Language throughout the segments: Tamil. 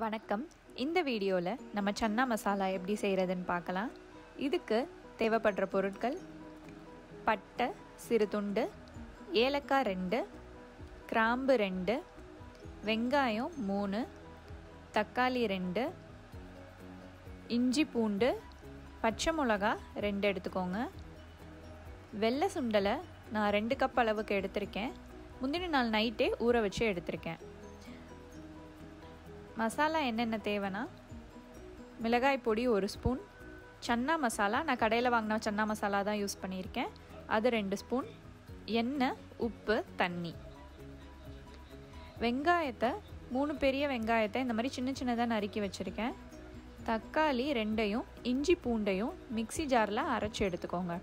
வணக்கம் இந்த வீடியோவில் நம்ம சன்னா மசாலா எப்படி செய்கிறதுன்னு பார்க்கலாம் இதுக்கு தேவைப்படுற பொருட்கள் பட்டை சிறு துண்டு ஏலக்காய் ரெண்டு கிராம்பு ரெண்டு வெங்காயம் மூணு தக்காளி ரெண்டு இஞ்சி பூண்டு பச்சை மிளகா ரெண்டு எடுத்துக்கோங்க வெள்ளை சுண்டலை நான் ரெண்டு கப் அளவுக்கு எடுத்திருக்கேன் முந்தின நாள் நைட்டே ஊற வச்சு எடுத்திருக்கேன் மசாலா என்னென்ன தேவைன்னா மிளகாய் பொடி ஒரு ஸ்பூன் சன்னா மசாலா நான் கடையில் வாங்கின சன்னா மசாலா தான் யூஸ் பண்ணியிருக்கேன் அது ரெண்டு ஸ்பூன் எண்ணெய் உப்பு தண்ணி வெங்காயத்தை மூணு பெரிய வெங்காயத்தை இந்த மாதிரி சின்ன சின்னதாக நறுக்கி வச்சுருக்கேன் தக்காளி ரெண்டையும் இஞ்சி பூண்டையும் மிக்சி ஜாரில் அரைச்சி எடுத்துக்கோங்க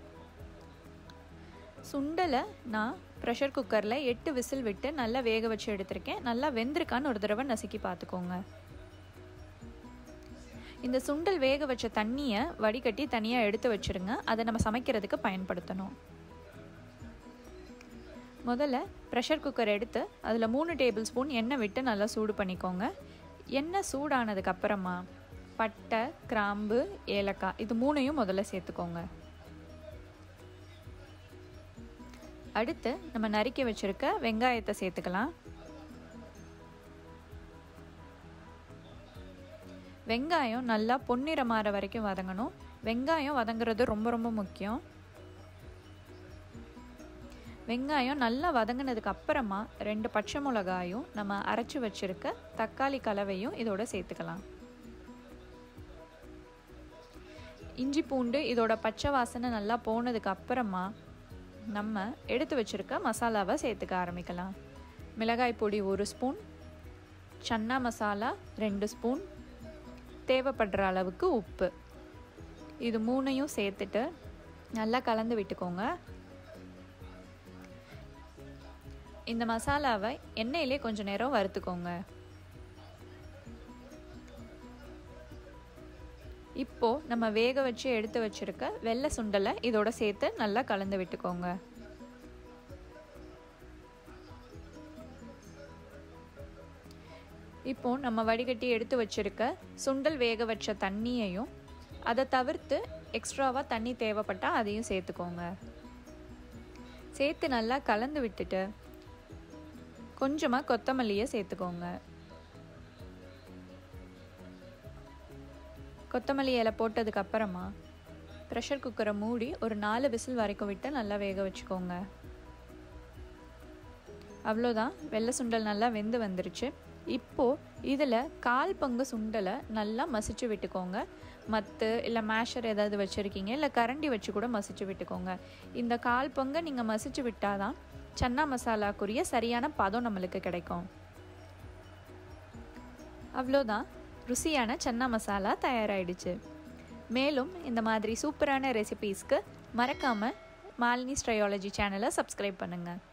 சுண்டலை நான் ப்ரெஷர் குக்கரில் எட்டு விசில் விட்டு நல்லா வேக வச்சு எடுத்திருக்கேன் நல்லா வெந்திருக்கான்னு ஒரு தடவை நசுக்கி பார்த்துக்கோங்க இந்த சுண்டல் வேக வச்ச தண்ணியை வடிகட்டி தனியாக எடுத்து வச்சுருங்க அதை நம்ம சமைக்கிறதுக்கு பயன்படுத்தணும் முதல்ல ப்ரெஷர் குக்கர் எடுத்து அதில் மூணு டேபிள் ஸ்பூன் எண்ணெய் விட்டு நல்லா சூடு பண்ணிக்கோங்க எண்ணெய் சூடானதுக்கு அப்புறமா பட்டை கிராம்பு ஏலக்காய் இது மூணையும் முதல்ல சேர்த்துக்கோங்க அடுத்து நம்ம நறுக்கி வச்சுருக்க வெங்காயத்தை சேர்த்துக்கலாம் வெங்காயம் நல்லா பொன்னிறமாற வரைக்கும் வதங்கணும் வெங்காயம் வதங்குறது ரொம்ப ரொம்ப முக்கியம் வெங்காயம் நல்லா வதங்கினதுக்கு அப்புறமா ரெண்டு பச்சை மிளகாயும் நம்ம அரைச்சி வச்சுருக்க தக்காளி கலவையும் இதோட சேர்த்துக்கலாம் இஞ்சி பூண்டு இதோட பச்சை வாசனை நல்லா போனதுக்கு அப்புறமா நம்ம எடுத்து வச்சுருக்க மசாலாவை சேர்த்துக்க ஆரம்பிக்கலாம் மிளகாய் பொடி ஒரு ஸ்பூன் சன்னா மசாலா ரெண்டு ஸ்பூன் தேவைப்படுற அளவுக்கு உப்பு இது மூணையும் சேர்த்துட்டு நல்லா கலந்து விட்டுக்கோங்க இந்த மசாலாவை எண்ணெயிலே கொஞ்சம் நேரம் வறுத்துக்கோங்க இப்போது நம்ம வேக வச்சு எடுத்து வச்சுருக்க வெள்ளை சுண்டலை இதோட சேர்த்து நல்லா கலந்து விட்டுக்கோங்க இப்போ நம்ம வடிகட்டி எடுத்து வச்சுருக்க சுண்டல் வேக வச்ச தண்ணியையும் அதை தவிர்த்து எக்ஸ்ட்ராவாக தண்ணி தேவைப்பட்டால் அதையும் சேர்த்துக்கோங்க சேர்த்து நல்லா கலந்து விட்டுட்டு கொஞ்சமாக கொத்தமல்லியை சேர்த்துக்கோங்க கொத்தமல்லி இலை போட்டதுக்கு அப்புறமா ப்ரெஷர் குக்கரை மூடி ஒரு நாலு விசில் வரைக்கும் விட்டு நல்லா வேக வச்சுக்கோங்க அவ்வளோதான் வெள்ளை சுண்டல் நல்லா வெந்து வந்துருச்சு இப்போது இதில் கால் பங்கு சுண்டலை நல்லா மசிச்சு விட்டுக்கோங்க மத்து இல்லை மேஷர் ஏதாவது வச்சுருக்கீங்க இல்லை கரண்டி வச்சு கூட மசிச்சு விட்டுக்கோங்க இந்த கால் பங்கை நீங்கள் மசிச்சு விட்டால் தான் சன்னா மசாலாக்குரிய சரியான பதம் நம்மளுக்கு கிடைக்கும் அவ்வளோதான் ருசியான சன்னா மசாலா தயாராகிடுச்சு மேலும் இந்த மாதிரி சூப்பரான ரெசிபீஸ்க்கு மறக்காமல் மாலினி ஸ்ட்ரையாலஜி சேனலை சப்ஸ்கிரைப் பண்ணுங்கள்